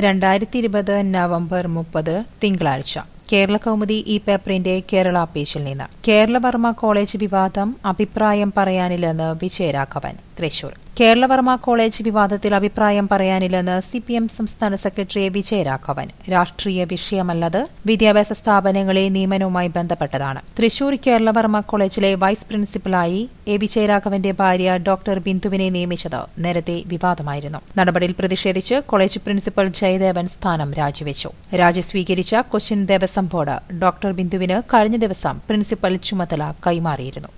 രണ്ടായിരത്തി ഇരുപത് നവംബർ മുപ്പത് തിങ്കളാഴ്ച കേരള കൗമുദി ഈ പേപ്പറിന്റെ കേരള പേജിൽ നിന്ന് കേരളവർമ്മ കോളേജ് വിവാദം അഭിപ്രായം പറയാനില്ലെന്ന് വിജയരാഘവൻ തൃശൂർ കേരളവർമ്മ കോളേജ് വിവാദത്തിൽ അഭിപ്രായം പറയാനില്ലെന്ന് സി പി എം സംസ്ഥാന സെക്രട്ടറി വിജയരാഘവൻ രാഷ്ട്രീയ വിഷയമല്ലത് വിദ്യാഭ്യാസ സ്ഥാപനങ്ങളെ നിയമനവുമായി ബന്ധപ്പെട്ടതാണ് തൃശൂർ കേരളവർമ്മ കോളേജിലെ വൈസ് പ്രിൻസിപ്പലായി എ വിജയരാഘവന്റെ ഭാര്യ ഡോക്ടർ ബിന്ദുവിനെ നിയമിച്ചത് നേരത്തെ വിവാദമായിരുന്നു നടപടിയിൽ പ്രതിഷേധിച്ച് കോളേജ് പ്രിൻസിപ്പൽ ജയദേവൻ സ്ഥാനം രാജിവെച്ചു രാജി സ്വീകരിച്ച കൊച്ചിൻ ദേവസ്വം ബോർഡ് ഡോക്ടർ ബിന്ദുവിന് കഴിഞ്ഞ ദിവസം പ്രിൻസിപ്പൽ ചുമതല കൈമാറിയിരുന്നു